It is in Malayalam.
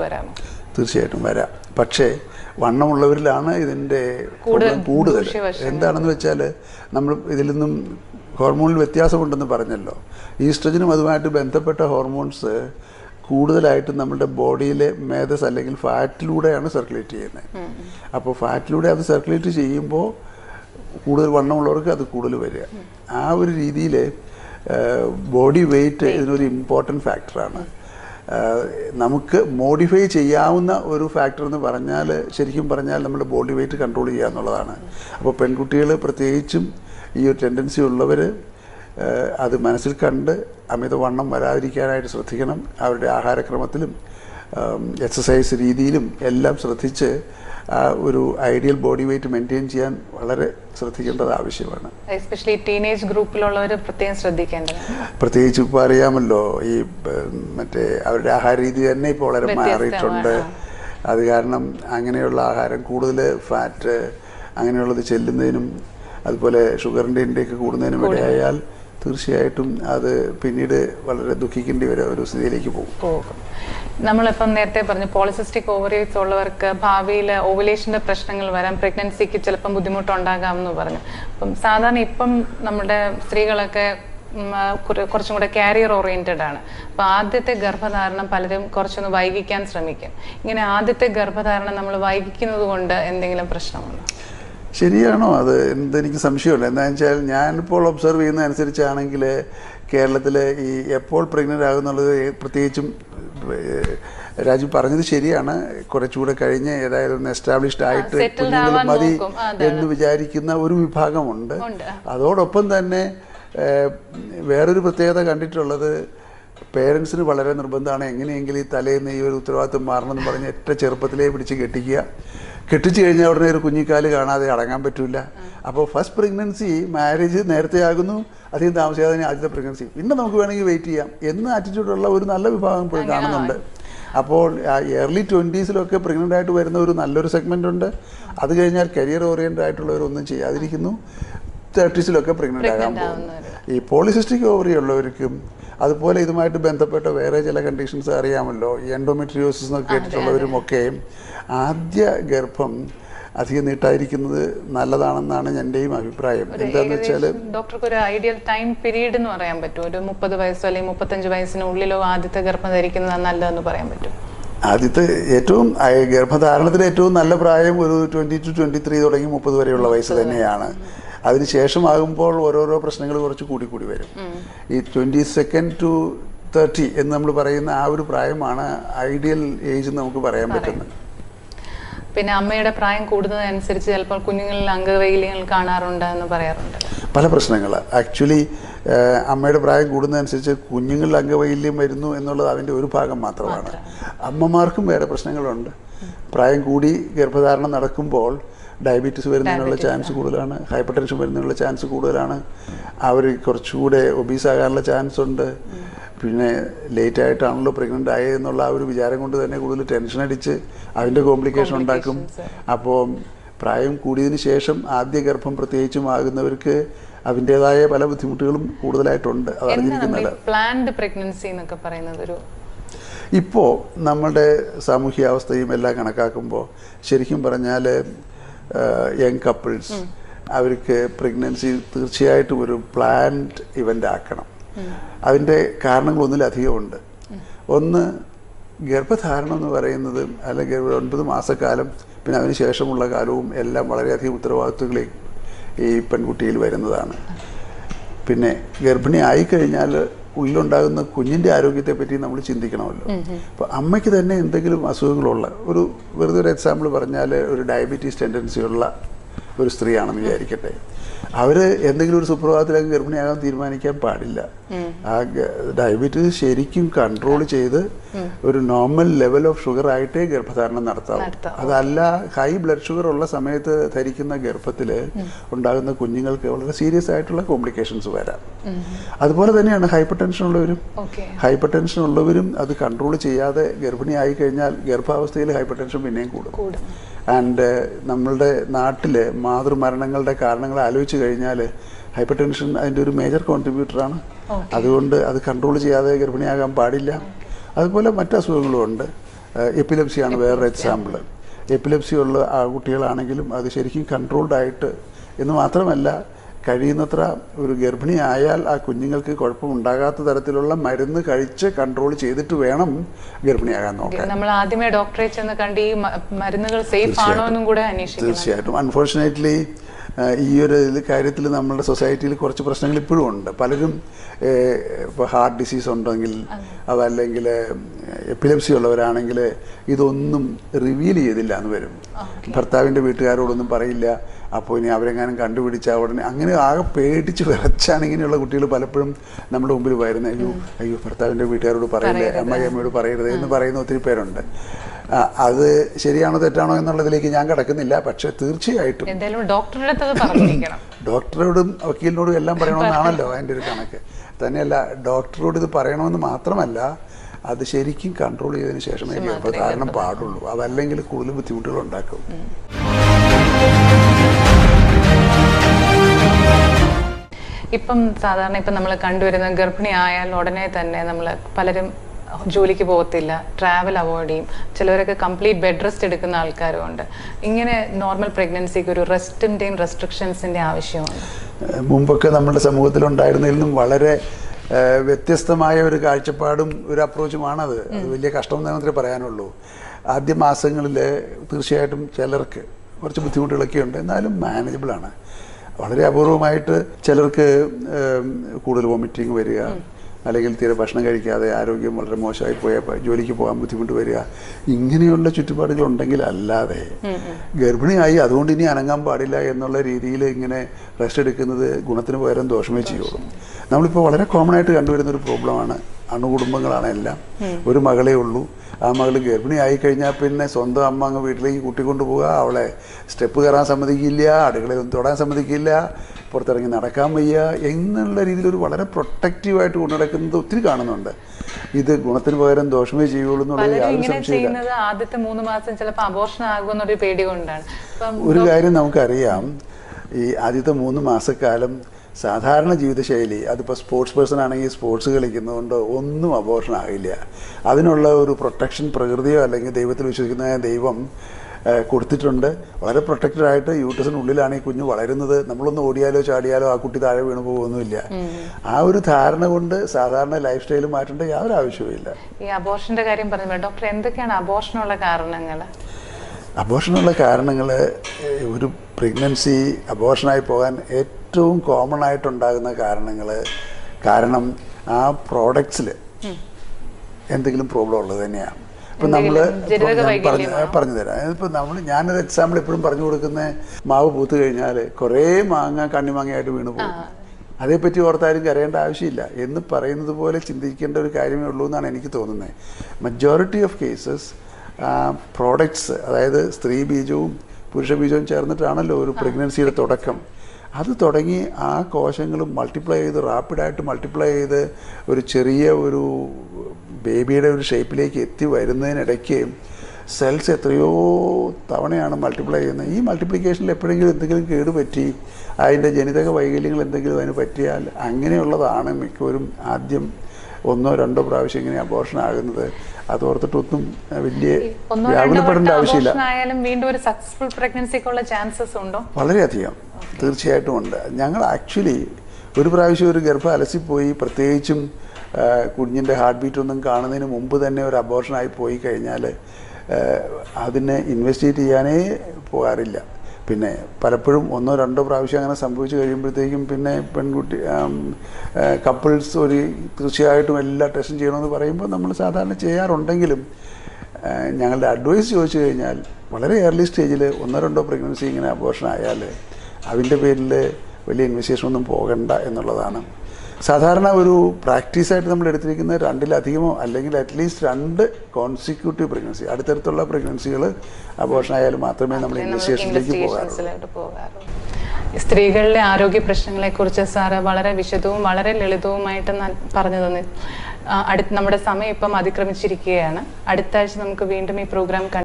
വരാമോ തീർച്ചയായിട്ടും വരാം പക്ഷേ വണ്ണമുള്ളവരിലാണ് ഇതിൻ്റെ കൂടുതൽ problem കൂടുതൽ ദൂഷ്യവശങ്ങൾ. എന്താണെന്ന് വെച്ചാൽ നമ്മൾ ഇതിൽ നിന്നും ഹോർമോണിൽ വ്യത്യാസമുണ്ടെന്ന് പറഞ്ഞല്ലോ ഈസ്ട്രജനും അതുമായിട്ട് ബന്ധപ്പെട്ട ഹോർമോൺസ് കൂടുതലായിട്ടും നമ്മുടെ ബോഡിയിലെ മേധസ് അല്ലെങ്കിൽ ഫാറ്റിലൂടെയാണ് സർക്കുലേറ്റ് ചെയ്യുന്നത് അപ്പോൾ ഫാറ്റിലൂടെ അത് സർക്കുലേറ്റ് ചെയ്യുമ്പോൾ കൂടുതൽ വണ്ണമുള്ളവർക്ക് അത് കൂടുതൽ വരിക ആ ഒരു രീതിയിൽ ബോഡി വെയിറ്റ് ഇതിനൊരു ഇമ്പോർട്ടൻറ്റ് ഫാക്ടറാണ് നമുക്ക് മോഡിഫൈ ചെയ്യാവുന്ന ഒരു ഫാക്ടർ എന്ന് പറഞ്ഞാൽ ശരിക്കും പറഞ്ഞാൽ നമ്മുടെ ബോഡി വെയിറ്റ് കൺട്രോൾ ചെയ്യുക എന്നുള്ളതാണ് അപ്പോൾ പെൺകുട്ടികൾ പ്രത്യേകിച്ചും ഈ ഒരു ടെൻഡൻസി ഉള്ളവർ അത് മനസ്സിൽ കണ്ട് അമിതവണ്ണം വരാതിരിക്കാനായിട്ട് ശ്രദ്ധിക്കണം അവരുടെ ആഹാരക്രമത്തിലും എക്സസൈസ് രീതിയിലും എല്ലാം ശ്രദ്ധിച്ച് ആ ഒരു ഐഡിയൽ ബോഡി വെയിറ്റ് മെയിൻറ്റെയിൻ ചെയ്യാൻ വളരെ ശ്രദ്ധിക്കേണ്ടത് ആവശ്യമാണ് എസ്പെഷ്യലി ടീനേജ് ഗ്രൂപ്പിലുള്ളവർ പ്രത്യേകം ശ്രദ്ധിക്കേണ്ടതാണ് പ്രത്യേകിച്ച് ഇപ്പോൾ അറിയാമല്ലോ ഈ ഏഹ്, മറ്റേ അവരുടെ ആഹാര രീതി തന്നെ ഇപ്പോൾ വളരെ വ്യത്യസ്തമാണ്, മാറിയിട്ടുണ്ട് അത് കാരണം അങ്ങനെയുള്ള ആഹാരം കൂടുതൽ ഫാറ്റ് അങ്ങനെയുള്ളത് ചെല്ലുന്നതിനും അതുപോലെ ഷുഗറിൻ്റെ ഇൻ്റെയൊക്കെ കൂടുന്നതിനും ഇടയായാൽ തീർച്ചയായിട്ടും അത് പിന്നീട് വളരെ ദുഃഖിക്കേണ്ടി വരെ ഒരു സ്ഥിതിയിലേക്ക് പോകും പോകും നമ്മളിപ്പം നേരത്തെ പറഞ്ഞു പോളിസിസ്റ്റിക് ഓവറീസ് ഉള്ളവർക്ക് ഭാവിയിൽ ഓവുലേഷന്റെ പ്രശ്നങ്ങൾ വരാൻ പ്രഗ്നൻസിക്ക് ചിലപ്പം ബുദ്ധിമുട്ടുണ്ടാകാം എന്ന് പറഞ്ഞു അപ്പം സാധാരണ ഇപ്പം നമ്മുടെ സ്ത്രീകളൊക്കെ ഉം, ആ, കുറ- കുറച്ചും കൂടെ കാരിയർ ഓറിയന്റഡ് ആണ് അപ്പൊ ആദ്യത്തെ ഗർഭധാരണം പലരും കുറച്ചൊന്ന് വൈകിക്കാൻ ശ്രമിക്കും ഇങ്ങനെ ആദ്യത്തെ ഗർഭധാരണം നമ്മൾ വൈകിക്കുന്നത് കൊണ്ട് എന്തെങ്കിലും പ്രശ്നമുണ്ടോ ശരിയാണോ അത് എന്തെനിക്ക് സംശയമുണ്ട് എന്താണെന്ന് വെച്ചാൽ ഞാനിപ്പോൾ ഒബ്സർവ് ചെയ്യുന്ന അനുസരിച്ചാണെങ്കിൽ കേരളത്തിൽ ഈ എപ്പോൾ പ്രഗ്നൻ്റ് ആകുന്നുള്ളത് പ്രത്യേകിച്ചും ഏഹ്, രാജു പറഞ്ഞത് ശരിയാണ് കുറച്ചുകൂടെ കഴിഞ്ഞ് ഏതായാലും ഒന്ന് എസ്റ്റാബ്ലിഷ്ഡ് ആയിട്ട് settled കുഞ്ഞുങ്ങൾ ആവാൻ മതി നോക്കും. അതെ, എന്ന് വിചാരിക്കുന്ന ഒരു വിഭാഗമുണ്ട് ഉണ്ട്. അതോടൊപ്പം തന്നെ ഏഹ്, വേറൊരു പ്രത്യേകത കണ്ടിട്ടുള്ളത് പേരൻസിന് വളരെ നിർബന്ധമാണ് എങ്ങനെയെങ്കിലും ഈ തലേന്ന് ഈ ഒരു ഉത്തരവാദിത്വം മാറണം എന്ന് പറഞ്ഞ് ഏറ്റ ചെറുപ്പത്തിലേ പിടിച്ച് കെട്ടിക്കുക കെട്ടിച്ചു കഴിഞ്ഞാൽ ഉടനെ ഒരു കുഞ്ഞിക്കാല് കാണാതെ അടങ്ങാൻ പറ്റില്ല അപ്പോൾ ഫസ്റ്റ് പ്രഗ്നൻസി മാരേജ് നേരത്തെ ആകുന്നു അധികം താമസിയാതെ തന്നെ ആദ്യത്തെ പ്രഗ്നൻസി പിന്നെ നമുക്ക് വേണമെങ്കിൽ വെയിറ്റ് ചെയ്യാം എന്ന് ആറ്റിറ്റ്യൂഡുള്ള ഒരു നല്ല വിഭാഗം ഇപ്പോഴും കാണുന്നുണ്ട് അപ്പോൾ ആ ഏർലി ട്വൻറ്റീസിലൊക്കെ പ്രഗ്നൻ്റ് ആയിട്ട് വരുന്ന ഒരു നല്ലൊരു സെഗ്മെൻ്റ് ഉണ്ട് അത് കഴിഞ്ഞാൽ കരിയർ ഓറിയൻറ്റഡ് ആയിട്ടുള്ളവരൊന്നും ചെയ്യാതിരിക്കുന്നു തേർട്ടീസിലൊക്കെ പ്രഗ്നൻ്റ് ആകാൻ Pregnant പോകുന്നു ആവുന്നവര്. ഈ പോളിസിസ്റ്റിക് ഓവറി ഉള്ളവർക്കും അതുപോലെ ഇതുമായിട്ട് ബന്ധപ്പെട്ട വേറെ ചില കണ്ടീഷൻസ് അറിയാമല്ലോ ഈ എൻഡോമെട്രിയോസിസ് എന്നൊക്കെ കേട്ടിട്ടുള്ളവരുമൊക്കെ ആദ്യ ഗർഭം അധികം നീട്ടാതിരിക്കുന്നത് നല്ലതാണെന്നാണ് എൻ്റെയും അഭിപ്രായം എന്താണെന്ന് വെച്ചാൽ ഡോക്ടർക്ക് ഒരു ഐഡിയൽ ടൈം പീരീഡ് എന്ന് പറയാൻ പറ്റുമോ ഒരു മുപ്പത് വയസ്സോ അല്ലെങ്കിൽ മുപ്പത്തഞ്ച് വയസ്സിനുള്ളിലോ ആദ്യത്തെ ഗർഭം ധരിക്കുന്നതാണ് നല്ലതെന്ന് പറയാൻ പറ്റും ആദ്യത്തെ ഏറ്റവും ആ, ഗർഭധാരണത്തിലെ ഏറ്റവും നല്ല പ്രായം ഒരു ട്വൻറ്റി ടു ട്വൻറ്റി ത്രീ തുടങ്ങി മുപ്പത് വരെയുള്ള വയസ്സ് തന്നെയാണ് അതിനുശേഷമാകുമ്പോൾ ഓരോരോ പ്രശ്നങ്ങൾ കുറച്ച് കൂടി കൂടി വരും ഈ ട്വൻറ്റി സെക്കൻഡ് ടു തേർട്ടി എന്ന് നമ്മൾ പറയുന്ന ആ ഒരു പ്രായമാണ് ഐഡിയൽ ഏജ് എന്ന് നമുക്ക് പറയാൻ പറ്റുന്നത് പിന്നെ അമ്മയുടെ പ്രായം കൂടുന്നതനുസരിച്ച് ചിലപ്പോൾ കുഞ്ഞുങ്ങളിൽ അംഗവൈകല്യങ്ങൾ കാണാറുണ്ട് എന്ന് പറയാറുണ്ട് പല പ്രശ്നങ്ങൾ ആക്ച്വലി അമ്മയുടെ പ്രായം കൂടുന്നതനുസരിച്ച് കുഞ്ഞുങ്ങളിൽ അംഗവൈകല്യം വരുന്നു എന്നുള്ളത് അതിൻ്റെ ഒരു ഭാഗം മാത്രമാണ് അമ്മമാർക്കും വേറെ പ്രശ്നങ്ങളുണ്ട് പ്രായം കൂടി ഗർഭധാരണം നടക്കുമ്പോൾ ഡയബറ്റീസ് വരുന്നതിനുള്ള ചാൻസ് കൂടുതലാണ് ഹൈപ്പർ ടെൻഷൻ വരുന്നതിനുള്ള ചാൻസ് കൂടുതലാണ് അവർ കുറച്ചുകൂടെ ഒബീസ് ആകാനുള്ള ചാൻസ് ഉണ്ട് പിന്നെ ലേറ്റ് ആയിട്ടാണല്ലോ പ്രഗ്നൻ്റ് ആയതെന്നുള്ള ആ ഒരു വിചാരം കൊണ്ട് തന്നെ കൂടുതൽ ടെൻഷൻ അടിച്ച് അതിൻ്റെ കോംപ്ലിക്കേഷൻ ഉണ്ടാക്കും അപ്പോൾ പ്രായം കൂടിയതിന് ശേഷം ആദ്യ ഗർഭം പ്രത്യേകിച്ചും ആകുന്നവർക്ക് അതിൻ്റെതായ പല ബുദ്ധിമുട്ടുകളും കൂടുതലായിട്ടുണ്ട് അത് എന്താ നമ്മൾ അറിഞ്ഞിരിക്കുന്നതല്ല പ്ലാൻഡ് പ്രഗ്നൻസി എന്നൊക്കെ പറയുന്നത് ഒരു ഇപ്പോൾ നമ്മളുടെ സാമൂഹ്യാവസ്ഥയും എല്ലാം കണക്കാക്കുമ്പോൾ ശരിക്കും പറഞ്ഞാൽ യങ് കപ്പിൾസ് അവർക്ക് പ്രഗ്നൻസി തീർച്ചയായിട്ടും ഒരു പ്ലാൻഡ് ഇവൻ്റ് ആക്കണം അതിൻ്റെ കാരണങ്ങളൊന്നിലധികമുണ്ട് ഒന്ന് ഗർഭധാരണം എന്ന് പറയുന്നത് അല്ലെങ്കിൽ ഒരു ഒൻപത് മാസക്കാലം പിന്നെ അതിന് ശേഷമുള്ള കാലവും എല്ലാം വളരെയധികം ഉത്തരവാദിത്വങ്ങളിൽ ഈ പെൺകുട്ടിയിൽ വരുന്നതാണ് പിന്നെ ഗർഭിണി ആയിക്കഴിഞ്ഞാൽ ഉള്ളിലുണ്ടാകുന്ന കുഞ്ഞിൻ്റെ ആരോഗ്യത്തെ പറ്റി നമ്മൾ ചിന്തിക്കണമല്ലോ അപ്പോൾ അമ്മയ്ക്ക് തന്നെ എന്തെങ്കിലും അസുഖങ്ങളുള്ള ഒരു വെറുതെ ഒരു എക്സാമ്പിൾ പറഞ്ഞാൽ ഒരു ഡയബറ്റീസ് ടെൻഡൻസി ഉള്ള ഒരു സ്ത്രീയാണെന്ന് വിചാരിക്കട്ടെ അവർ എന്തെങ്കിലും ഒരു സുപ്രഭാതത്തിലേക്ക് ഗർഭിണിയാകാൻ തീരുമാനിക്കാൻ പാടില്ല ആ ഡയബറ്റീസ് ശരിക്കും കൺട്രോൾ ചെയ്ത് ഒരു നോർമൽ ലെവൽ ഓഫ് ഷുഗർ ആയിട്ടേ ഗർഭധാരണം നടത്താവൂ നടത്താവൂ. അതല്ല ഹൈ ബ്ലഡ് ഷുഗർ ഉള്ള സമയത്ത് ധരിക്കുന്ന ഗർഭത്തിൽ ഉണ്ടാകുന്ന കുഞ്ഞുങ്ങൾക്ക് വളരെ സീരിയസ് ആയിട്ടുള്ള കോംപ്ലിക്കേഷൻസ് വരാം അതുപോലെ തന്നെയാണ് ഹൈപ്പർ ടെൻഷൻ ഉള്ളവരും ഓക്കെ ഹൈപ്പർ ടെൻഷൻ ഉള്ളവരും അത് കൺട്രോൾ ചെയ്യാതെ ഗർഭിണി ആയി കഴിഞ്ഞാൽ ഗർഭാവസ്ഥയിൽ ഹൈപ്പർ ടെൻഷൻ പിന്നെയും കൂടും കൂടും ആൻഡ് നമ്മളുടെ നാട്ടിൽ മാതൃമരണങ്ങളുടെ കാരണങ്ങൾ ആലോചിച്ച് കഴിഞ്ഞാൽ ഹൈപ്പർ ടെൻഷൻ അതിൻ്റെ ഒരു മേജർ കോൺട്രിബ്യൂട്ടറാണ് അതുകൊണ്ട് അത് കൺട്രോൾ ചെയ്യാതെ ഗർഭിണിയാകാൻ പാടില്ല അതുപോലെ മറ്റ് അസുഖങ്ങളും ഉണ്ട് എപ്പിലെപ്സിയാണ് വേറൊരു എക്സാമ്പിൾ എപ്പിലെപ്സി ഉള്ള ആ കുട്ടികളാണെങ്കിലും അത് ശരിക്കും കൺട്രോൾഡ് ആയിട്ട് എന്ന് മാത്രമല്ല കഴിയുന്നത്ര ഒരു ഗർഭിണി ആയാൽ ആ കുഞ്ഞുങ്ങൾക്ക് കുഴപ്പമുണ്ടാകാത്ത തരത്തിലുള്ള മരുന്ന് കഴിച്ച് കൺട്രോൾ ചെയ്തിട്ട് വേണം ഗർഭിണിയാകാൻ നോക്കാൻ നമ്മൾ ആദ്യമേ ഡോക്ടറെ ചെന്ന് കണ്ട് ഈ മ- മരുന്നുകൾ സേഫ് ആണോ എന്നും കൂടെ അന്വേഷിക്കണം തീർച്ചയായിട്ടും അൺഫോർച്ചുനേറ്റ്ലി ഈ ഒരു ഇത് കാര്യത്തിൽ നമ്മുടെ സൊസൈറ്റിയിൽ കുറച്ച് പ്രശ്നങ്ങൾ ഇപ്പോഴും ഉണ്ട് പലരും ഇപ്പോൾ ഹാർട്ട് ഡിസീസ് ഉണ്ടെങ്കിൽ അതല്ലെങ്കിൽ എപ്പിലെപ്സി ഉള്ളവരാണെങ്കിൽ ഇതൊന്നും റിവീൽ ചെയ്തില്ല എന്ന് വരും ഭർത്താവിൻ്റെ വീട്ടുകാരോടൊന്നും പറയില്ല അപ്പോൾ ഇനി അവരെങ്ങാനും കണ്ടുപിടിച്ച ഉടനെ അങ്ങനെ ആകെ പേടിച്ച് വിറച്ചാണ് ഇങ്ങനെയുള്ള കുട്ടികൾ പലപ്പോഴും നമ്മുടെ മുമ്പിൽ വരുന്നത് അയ്യോ അയ്യോ ഭർത്താവിൻ്റെ വീട്ടുകാരോട് പറയില്ലേ അമ്മായി അമ്മയോട് പറയരുത് എന്ന് പറയുന്ന ഒത്തിരി പേരുണ്ട് ആ, അത് ശരിയാണോ തെറ്റാണോ എന്നുള്ളതിലേക്ക് ഞാൻ കിടക്കുന്നില്ല പക്ഷെ തീർച്ചയായിട്ടും എന്തായാലും ഡോക്ടറുടെ അടുത്ത് അത് പറഞ്ഞിരിക്കണം ഡോക്ടറോടും വക്കീലിനോടും എല്ലാം പറയണമെന്നാണല്ലോ അതിൻ്റെ ഒരു കണക്ക് തന്നെയല്ല ഡോക്ടറോട് ഇത് പറയണമെന്ന് മാത്രമല്ല അത് ശരിക്കും കൺട്രോൾ ചെയ്തതിന് ശേഷമേ ഗർഭധാരണം പാടുള്ളൂ അതല്ലെങ്കിൽ കൂടുതൽ ബുദ്ധിമുട്ടുകൾ ഉണ്ടാക്കും ഇപ്പം സാധാരണ ഇപ്പം നമ്മൾ കണ്ടുവരുന്ന ഗർഭിണി ആയാൽ ഉടനെ തന്നെ നമ്മൾ പലരും ജോലിക്ക് പോകത്തില്ല ട്രാവൽ അവോയ്ഡ് ചെയ്യും ചിലവരൊക്കെ കംപ്ലീറ്റ് ബെഡ് റെസ്റ്റ് എടുക്കുന്ന ആൾക്കാരും ഉണ്ട് ഇങ്ങനെ നോർമൽ പ്രഗ്നൻസിക്ക് ഒരു റെസ്റ്റിൻ്റെയും റെസ്ട്രിക്ഷൻസിൻ്റെ ആവശ്യമുണ്ട് ഏഹ് മുമ്പൊക്കെ നമ്മുടെ സമൂഹത്തിലുണ്ടായിരുന്നതിൽ നിന്നും വളരെ ഏഹ് വ്യത്യസ്തമായ ഒരു കാഴ്ചപ്പാടും ഒരു അപ്രോച്ചുമാണത് അത് വലിയ കഷ്ടമെന്ന് മാത്രമേ പറയാനുള്ളൂ ആദ്യ മാസങ്ങളിൽ തീർച്ചയായിട്ടും ചിലർക്ക് കുറച്ച് ബുദ്ധിമുട്ടുകളൊക്കെ ഉണ്ട് എന്നാലും മാനേജബിൾ ആണ് വളരെ അപൂർവമായിട്ട് ചിലർക്ക് ഏഹ് കൂടുതൽ വോമിറ്റിംഗ് വരിക അല്ലെങ്കിൽ തീരെ ഭക്ഷണം കഴിക്കാതെ ആരോഗ്യം വളരെ മോശമായി പോയ ജോലിക്ക് പോകാൻ ബുദ്ധിമുട്ട് വരിക ഇങ്ങനെയുള്ള ചുറ്റുപാടുകൾ ഉണ്ടെങ്കിൽ അല്ലാതെ ഗർഭിണിയായി അതുകൊണ്ട് ഇനി അനങ്ങാൻ പാടില്ല എന്നുള്ള രീതിയിൽ ഇങ്ങനെ റെസ്റ്റ് എടുക്കുന്നത് ഗുണത്തിന് പകരം ദോഷമേ ചെയ്യുള്ളൂ നമ്മളിപ്പോൾ വളരെ കോമൺ ആയിട്ട് കണ്ടുവരുന്ന ഒരു പ്രോബ്ലമാണ് അണുകുടുംബങ്ങളാണ് എല്ലാം ഒരു മകളേ ഉള്ളൂ ആ മകൾ ഗർഭിണിയായി കഴിഞ്ഞാൽ പിന്നെ സ്വന്തം അമ്മ അങ്ങ് വീട്ടിലേക്ക് കൂട്ടിക്കൊണ്ടു പോവുക അവളെ സ്റ്റെപ്പ് കയറാൻ സമ്മതിക്കില്ല അടുക്കളയിൽ തൊടാൻ സമ്മതിക്കില്ല പുറത്തിറങ്ങി നടക്കാൻ വയ്യ എന്നുള്ള രീതിയിൽ ഒരു വളരെ പ്രൊട്ടക്റ്റീവായിട്ട് കൊണ്ടു നടക്കുന്നത് ഒത്തിരി കാണുന്നുണ്ട് ഇത് ഗുണത്തിന് പകരം ദോഷമേ ചെയ്യുള്ളൂ എന്നുള്ളത് പലരും യാതൊരു ഇങ്ങനെ സംശയമില്ല ചെയ്യുന്നത് ആദ്യത്തെ മൂന്ന് മാസം ചിലപ്പോൾ അബോർഷൻ ആകുമെന്നൊരു പേടി കൊണ്ടാണ് അപ്പം ഒരു കാര്യം നമുക്കറിയാം ഈ ആദ്യത്തെ മൂന്ന് മാസക്കാലം സാധാരണ ജീവിതശൈലി അതിപ്പോൾ സ്പോർട്സ് പേഴ്സൺ ആണെങ്കിൽ സ്പോർട്സ് കളിക്കുന്നതുകൊണ്ട് ഒന്നും അബോർഷൻ ആകില്ല അതിനുള്ള ഒരു പ്രൊട്ടക്ഷൻ പ്രകൃതിയോ അല്ലെങ്കിൽ ദൈവത്തിൽ വിശ്വസിക്കുന്ന ദൈവം ഏഹ്, കൊടുത്തിട്ടുണ്ട് വളരെ പ്രൊട്ടക്റ്റഡ് ആയിട്ട് യൂട്ടസിനുള്ളിലാണ് ഈ കുഞ്ഞ് വളരുന്നത് നമ്മളൊന്ന് ഓടിയാലോ ചാടിയാലോ ആ കുട്ടി താഴെ വീണു പോകുമൊന്നുമില്ല ആ ഒരു ധാരണ കൊണ്ട് സാധാരണ ലൈഫ് സ്റ്റൈൽ മാറ്റേണ്ട യാതൊരു ആവശ്യവുമില്ല ഈ അബോർഷന്റെ കാര്യം പറഞ്ഞു ഡോക്ടർ എന്തൊക്കെയാണ് അബോർഷനുള്ള കാരണങ്ങൾ അബോർഷനുള്ള കാരണങ്ങൾ ഒരു പ്രഗ്നൻസി അബോർഷനായി പോകാൻ ഏറ്റവും കോമൺ ആയിട്ടുണ്ടാകുന്ന കാരണങ്ങൾ കാരണം ആ പ്രോഡക്ട്സിൽ എന്തെങ്കിലും പ്രോബ്ലം ഉള്ളത് തന്നെയാണ് ഇപ്പം നമ്മൾ എന്തെങ്കിലും ജനിതക പറഞ്ഞു വൈകല്യമാണോ? പറഞ്ഞു തരാം ഇപ്പം നമ്മൾ ഞാനൊരു എക്സാമ്പിൾ എപ്പോഴും പറഞ്ഞു കൊടുക്കുന്ന മാവ് പൂത്ത് കഴിഞ്ഞാൽ കുറേ മാങ്ങ കണ്ണിമാങ്ങയായിട്ട് വീണ് പോകും അതേപ്പറ്റി ഓർത്താരും കരയേണ്ട ആവശ്യമില്ല എന്ന് പറയുന്നത് പോലെ ചിന്തിക്കേണ്ട ഒരു കാര്യമേ ഉള്ളൂ എന്നാണ് എനിക്ക് തോന്നുന്നത് മജോറിറ്റി ഓഫ് കേസസ് പ്രോഡക്ട്സ് അതായത് സ്ത്രീ ബീജവും പുരുഷ ബീജവും ചേർന്നിട്ടാണല്ലോ ഒരു പ്രഗ്നൻസിയുടെ തുടക്കം അത് തുടങ്ങി ആ കോശങ്ങൾ മൾട്ടിപ്ലൈ ചെയ്ത് റാപ്പിഡായിട്ട് മൾട്ടിപ്ലൈ ചെയ്ത് ഒരു ചെറിയ ഒരു ബേബിയുടെ ഒരു ഷേപ്പിലേക്ക് എത്തി വരുന്നതിനിടയ്ക്ക് സെൽസ് എത്രയോ തവണയാണ് മൾട്ടിപ്ലൈ ചെയ്യുന്നത് ഈ മൾട്ടിപ്ലിക്കേഷനിൽ എപ്പോഴെങ്കിലും എന്തെങ്കിലും കേടുപറ്റി അതിൻ്റെ ജനിതക വൈകല്യങ്ങൾ എന്തെങ്കിലും അതിന് പറ്റിയാൽ അങ്ങനെയുള്ളതാണ് മിക്കവരും ആദ്യം ഒന്നോ രണ്ടോ പ്രാവശ്യം ഇങ്ങനെ അബോർഷൻ ആകുന്നത് അതോർത്തിട്ടൊന്നും വലിയ ഒന്നോ രണ്ടോ വ്യാകുലപ്പെടേണ്ട വട്ടം ആവശ്യമില്ല അബോർഷൻ ആയാലും വീണ്ടും ഒരു സക്സസ്ഫുൾ പ്രഗ്നൻസിക്കുള്ള ചാൻസസ് ഉണ്ടോ വളരെയധികം തീർച്ചയായിട്ടും ഉണ്ട് ഞങ്ങൾ ആക്ച്വലി ഒരു പ്രാവശ്യം ഒരു ഗർഭം അലസിപ്പോയി പ്രത്യേകിച്ചും ആ, കുഞ്ഞിൻ്റെ ഹാർട്ട് ബീറ്റ് ഒന്നും കാണുന്നതിന് മുമ്പ് തന്നെ ഒരു അബോർഷനായി പോയി കഴിഞ്ഞാൽ ആ, അതിനെ ഇൻവെസ്റ്റിഗേറ്റ് ചെയ്യാനേ പോകാറില്ല പിന്നെ പലപ്പോഴും ഒന്നോ രണ്ടോ പ്രാവശ്യം അങ്ങനെ സംഭവിച്ചു കഴിയുമ്പോഴത്തേക്കും പിന്നെ പെൺകുട്ടി കപ്പിൾസ് ഒരു തീർച്ചയായിട്ടും എല്ലാ ടെസ്റ്റും ചെയ്യണമെന്ന് പറയുമ്പോൾ നമ്മൾ സാധാരണ ചെയ്യാറുണ്ടെങ്കിലും ആ, ഞങ്ങളുടെ അഡ്വൈസ് ചോദിച്ചു കഴിഞ്ഞാൽ വളരെ ഏർലി സ്റ്റേജിൽ ഒന്നോ രണ്ടോ പ്രഗ്നൻസി ഇങ്ങനെ അബോർഷൻ ആയാൽ അതിൻ്റെ പേരിൽ വലിയ ഇൻവെസ്റ്റിഗേഷൻ ഒന്നും പോകണ്ട എന്നുള്ളതാണ് സാധാരണ ഒരു പ്രാക്ടീസായിട്ട് നമ്മൾ എടുത്തിരിക്കുന്ന രണ്ടിലധികമോ അല്ലെങ്കിൽ അറ്റ്ലീസ്റ്റ് രണ്ട് കോൺസിക്യൂട്ടീവ് പ്രഗ്നൻസി അടുത്തടുത്തുള്ള പ്രഗ്നൻസികൾ അബോർഷൻ ആയാൽ മാത്രമേ നമ്മൾ ഇൻവെസ്റ്റിഗേഷനിലേക്ക് പോകാറുള്ളൂ ഇൻവെസ്റ്റിഗേഷൻസിലോട്ട് പോകാറുള്ളൂ സ്ത്രീകളിലെ ആരോഗ്യ പ്രശ്നങ്ങളെ കുറിച്ച് സാറ് വളരെ വിശദവും വളരെ ലളിതവുമായിട്ട് ന- പറഞ്ഞു തന്നി ആ, അടുത്ത നമ്മുടെ സമയം ഇപ്പം അതിക്രമിച്ചിരിക്കുകയാണ് അടുത്ത ആഴ്ച നമുക്ക് വീണ്ടും ഈ പ്രോഗ്രാം